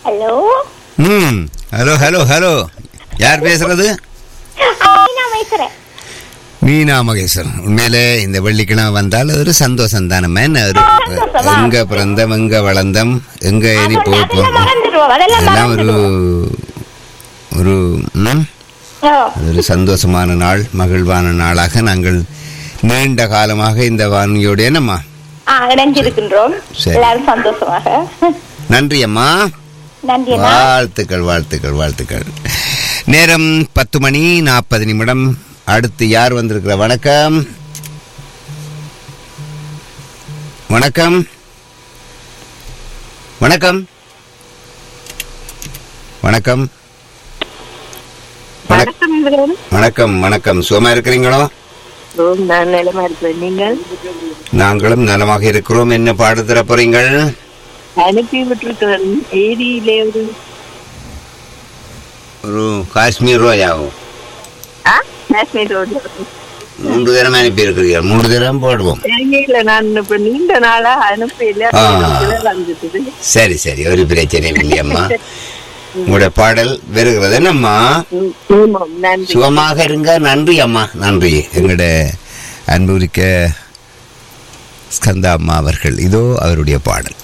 Hello ம் hello hello hello யார் பேசுறது நான் பேசுறேன் மீனா மகேஸ்வரன் உண்மையிலே இந்த வெள்ளிக்கிழமை வந்தால் அது ஒரு சந்தோஷம் தானே ஒரு சந்தோஷமா? எங்க பிறந்தம் எங்க வளர்ந்தம் எங்க இனி போக அதெல்லாம் போறோம் மறந்துடுவோம் அதெல்லாம் அதெல்லாம் ஒரு மறந்துடுவோம் ஒரு ம், ஓ, அது ஒரு சந்தோஷமான நாள் மகிழ்வான நாளாக நாங்கள் நீண்ட காலமாக இந்த வானியோடு என்னம்மா ஆ இணைஞ்சிருக்கின்றோம் சரி. எல்லாரும் சந்தோஷமாக நன்றி அம்மா நன்றி அண்ணா. வாழ்த்துக்கள் வாழ்த்துக்கள் வாழ்த்துக்கள் நேரம் பத்து மணி நாற்பது நிமிடம் அடுத்து யார் வந்திருக்கிற வணக்கம் வணக்கம் வணக்கம் வணக்கம் வணக்- வணக்கம் இவரேன். வணக்கம் வணக்கம் சுகமா இருக்கிறீங்களோ ஓ, நான் நிலமா இருக்கிறேன் நீங்கள் நாங்களும் நலமாக இருக்கிறோம் என்ன பாடு தர போறீங்கள் அனுப்பி விட்டுருக்கிறேன் ஏரியிலே ஒரு ஒரு காஷ்மீர் ரோஜாவும் ஆ காஷ்மீர் ரோடு மூன்று தரம் அனுப்பி இருக்கிறீர்கள் மூன்று தரம் போடுவோம் தெரியல நான் இப்ப நீண்ட நாளா அனுப்பல ஆ. வந்துட்டு சரி சரி ஒரு பிரச்சனை இல்லையம்மா உங்களோட பாடல் வருகிறது என்னம்மா நன்றி சுகமாக இருங்க நன்றி அம்மா நன்றி எங்களோட அன்புரிக்க ஸ்கந்தா அம்மா அவர்கள் இதோ அவருடைய பாடல்